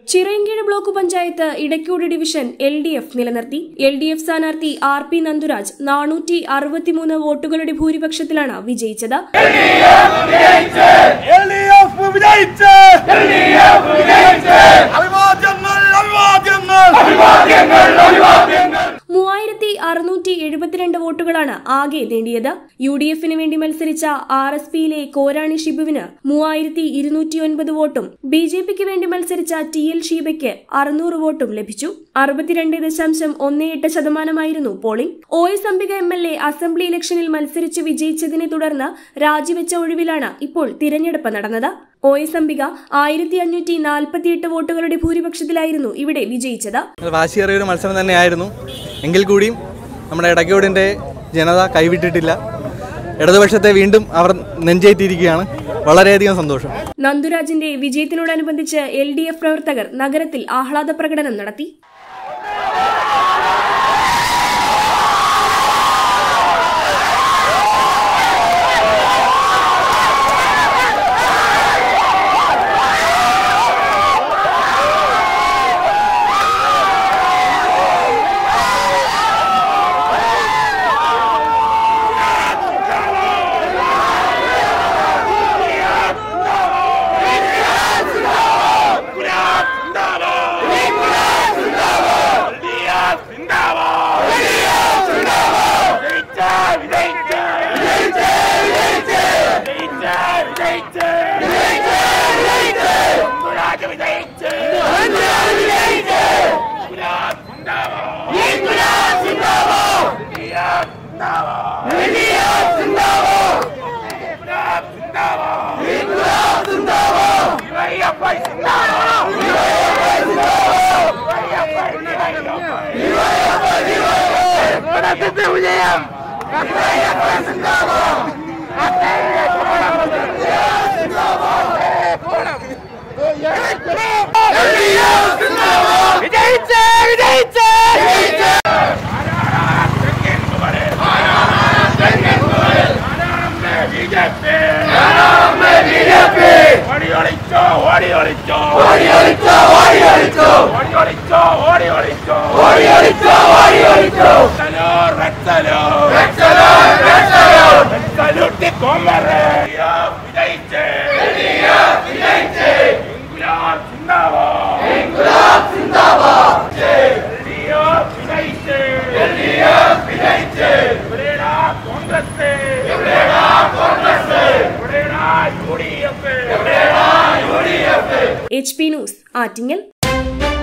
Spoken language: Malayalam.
Chirayinkeezhu block panchayat Edakkode division L D F നിലനിർത്തി എൽ ഡി എഫ് സ്ഥാനാർത്ഥി ആർ പി നന്ദുരാജ് നാനൂറ്റി അറുപത്തിമൂന്ന് വോട്ടുകളുടെ ഭൂരിപക്ഷത്തിലാണ് വിജയിച്ചത് എൽഡിഎഫ് വിജയിച്ച് അഭിവാദ്യങ്ങൾ അഭിവാദ്യങ്ങൾ മൂവായിരത്തി അറുന്നൂറ്റി എഴുപത്തിരണ്ട് വോട്ടുകളാണ് ആകെ നേടിയത് യു ഡി എഫിന് വേണ്ടി മത്സരിച്ച ആർ എസ് പിയിലെ കോരാണി ഷിബുവിന് മൂവായിരത്തി ഇരുന്നൂറ്റി ഒൻപത് വോട്ടും ബി ജെ പിക്ക് വേണ്ടി മത്സരിച്ച ടി എൽ ഷീബയ്ക്ക് അറുന്നൂറ് വോട്ടും ലഭിച്ചു അറുപത്തിരണ്ട് ദശാംശം ഒന്ന് എട്ട് ശതമാനമായിരുന്നു polling O S Ambika M L A assembly ഇലക്ഷനിൽ മത്സരിച്ച് വിജയിച്ചതിനെ തുടർന്ന് രാജിവെച്ച ഒഴിവിലാണ് ഇപ്പോൾ തിരഞ്ഞെടുപ്പ് നടന്നത് ഒ എസ് അംബിക ആയിരത്തി അഞ്ഞൂറ്റി നാൽപ്പത്തിയെട്ട് വോട്ടുകളുടെ ഭൂരിപക്ഷത്തിലായിരുന്നു ഇവിടെ വിജയിച്ചത് അത് വാശിയേറിയ ഒരു മത്സരം തന്നെയായിരുന്നു എങ്കിൽ കൂടിയും നമ്മുടെ ഇടയ്ക്കോടിൻ്റെ ജനത കൈവിട്ടിട്ടില്ല ഇടതുപക്ഷത്തെ വീണ്ടും അവർ നെഞ്ചേറ്റിയിരിക്കുകയാണ് വളരെയധികം സന്തോഷം നന്ദുരാജിന്റെ വിജയത്തിനോടനുബന്ധിച്ച് എൽ ഡി എഫ് പ്രവർത്തകർ നഗരത്തിൽ ആഹ്ലാദ പ്രകടനം നടത്തി ഓടിയൊളിച്ചോ ഓടിയൊളിച്ചോ ഓടിയൊളിച്ചോ ഓടിയൊളിച്ചോ ഓടിയൊളിച്ചോ ഓടിയൊളിച്ചോ ഓടിയൊളിച്ചോ ഓടിയൊളിച്ചോ റെക്സലോ റെക്സലോ റെക്സലോ റെക്സലൂട്ടി കൊമറെ വിജയിച്ചേ വിജയിച്ചേ ഇൻകുലാബ് സിന്ദാബാദ് ഇൻകുലാബ് സിന്ദാബാദ് എൽഡിഎഫ് വിജയിച്ചേ എൽഡിഎഫ് വിജയിച്ചേ ഇവിടെടാ കോൺഗ്രസ് ഇവിടെടാ കോൺഗ്രസ് ഇവിടെടാ യുഡിഎഫ് ഇവിടെടാ UDF H P news Attingal